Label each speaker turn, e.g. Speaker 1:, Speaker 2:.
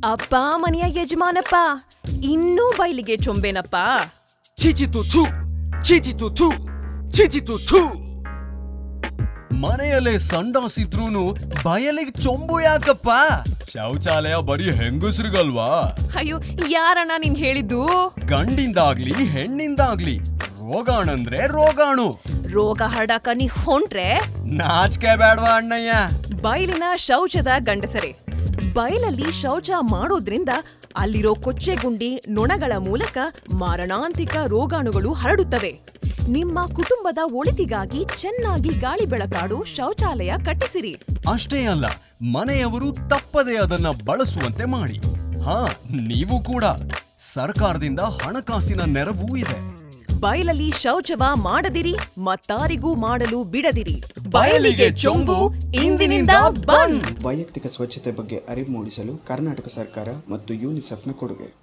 Speaker 1: ಅಪ್ಪ ಮನೆಯ ಯಜಮಾನಪ್ಪ ಇನ್ನೂ ಬೈಲಿಗೆ ಚೊಂಬೇನಪ್ಪ
Speaker 2: 치지도 투 치지도 투 치지도 투 ಮನೆಯಲ್ಲೇ ಸಂಡಾಸಿದ್ರೂನು ಬಯಲಿಗೆ ಚೊಂಬು ಯಾಕಪ್ಪ ಶೌಚಾಲಯ ಬರೀ ಹೆಂಗಸ್ರಿಗಲ್ವಾ
Speaker 1: ಅಯ್ಯೋ ಯಾರಣ್ಣ ನೀನ್ ಹೇಳಿದ್ದು
Speaker 2: ಗಂಡಿಂದಾಗ್ಲಿ ಹೆಣ್ಣಿಂದಾಗ್ಲಿ ರೋಗಾಣಂದ್ರೆ ರೋಗಾಣು
Speaker 1: ರೋಗ ಹರಡಾಕ ನೀ ಹೊಂಟ್ರೆ
Speaker 2: ನಾಚಿಕೆ ಬೇಡವಾ ಅಣ್ಣಯ್ಯ
Speaker 1: ಬಯಲಿನ ಶೌಚದ ಗಂಡಸರೇ ಬಯಲಲ್ಲಿ ಶೌಚ ಮಾಡೋದ್ರಿಂದ ಅಲ್ಲಿರೋ ಕೊಚ್ಚೆಗುಂಡಿ ನೊಣಗಳ ಮೂಲಕ ಮಾರಣಾಂತಿಕ ರೋಗಾಣುಗಳು ಹರಡುತ್ತವೆ ನಿಮ್ಮ ಕುಟುಂಬದ ಒಳಿತಿಗಾಗಿ ಚೆನ್ನಾಗಿ ಗಾಳಿ ಬೆಳಕಾಡು ಶೌಚಾಲಯ ಕಟ್ಟಿಸಿರಿ
Speaker 2: ಅಷ್ಟೇ ಅಲ್ಲ ಮನೆಯವರು ತಪ್ಪದೆ ಅದನ್ನ ಬಳಸುವಂತೆ ಮಾಡಿ ಹಾ ನೀವು ಕೂಡ ಸರ್ಕಾರದಿಂದ ಹಣಕಾಸಿನ ನೆರವೂ ಇದೆ
Speaker 1: ಬಯಲಲ್ಲಿ ಶೌಚವ ಮಾಡದಿರಿ ಮತ್ತಾರಿಗೂ ಮಾಡಲು ಬಿಡದಿರಿ
Speaker 2: ಬಯಲಿಗೆ ಚೊಂಬು ಇಂದಿನಿಂದ ಬಂದ್
Speaker 3: ವೈಯಕ್ತಿಕ ಸ್ವಚ್ಛತೆ ಬಗ್ಗೆ ಅರಿವು ಮೂಡಿಸಲು ಕರ್ನಾಟಕ ಸರ್ಕಾರ ಮತ್ತು ಯೂನಿಸೆಫ್ನ ಕೊಡುಗೆ